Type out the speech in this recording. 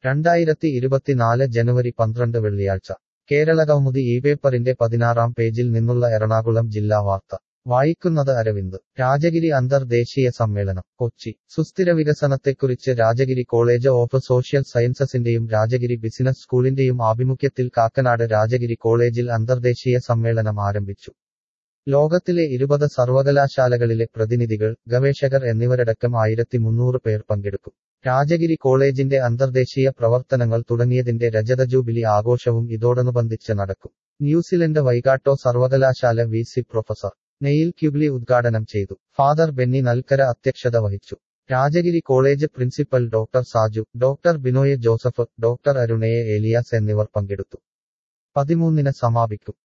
രണ്ടായിരത്തി ഇരുപത്തിനാല് ജനുവരി പന്ത്രണ്ട് വെള്ളിയാഴ്ച കേരളകൗമുദി ഈ പേപ്പറിന്റെ പതിനാറാം പേജിൽ നിന്നുള്ള എറണാകുളം ജില്ലാ വാർത്ത വായിക്കുന്നത് അരവിന്ദ് രാജഗിരി അന്തർദേശീയ സമ്മേളനം കൊച്ചി സുസ്ഥിര വികസനത്തെക്കുറിച്ച് രാജഗിരി കോളേജ് ഓഫ് സോഷ്യൽ സയൻസസിന്റെയും രാജഗിരി ബിസിനസ് സ്കൂളിന്റെയും ആഭിമുഖ്യത്തിൽ കാക്കനാട് രാജഗിരി കോളേജിൽ അന്തർദേശീയ സമ്മേളനം ആരംഭിച്ചു ലോകത്തിലെ ഇരുപത് സർവകലാശാലകളിലെ പ്രതിനിധികൾ ഗവേഷകർ എന്നിവരടക്കം ആയിരത്തി മുന്നൂറ് പേർ പങ്കെടുക്കും രാജഗിരി കോളേജിന്റെ അന്തർദേശീയ പ്രവർത്തനങ്ങൾ തുടങ്ങിയതിന്റെ രജത ജൂബിലി ആഘോഷവും ഇതോടനുബന്ധിച്ച് നടക്കും ന്യൂസിലൻഡ് വൈകാട്ടോ സർവകലാശാല V C professor Neil Cubley ഉദ്ഘാടനം ചെയ്തു ഫാദർ ബെന്നി നൽക്കര അധ്യക്ഷത വഹിച്ചു Rajagiri college principal doctor Saju doctor Binoy Joseph doctor അരുണയെ ഏലിയാസ് എന്നിവർ പങ്കെടുത്തു പതിമൂന്നിന് സമാപിക്കും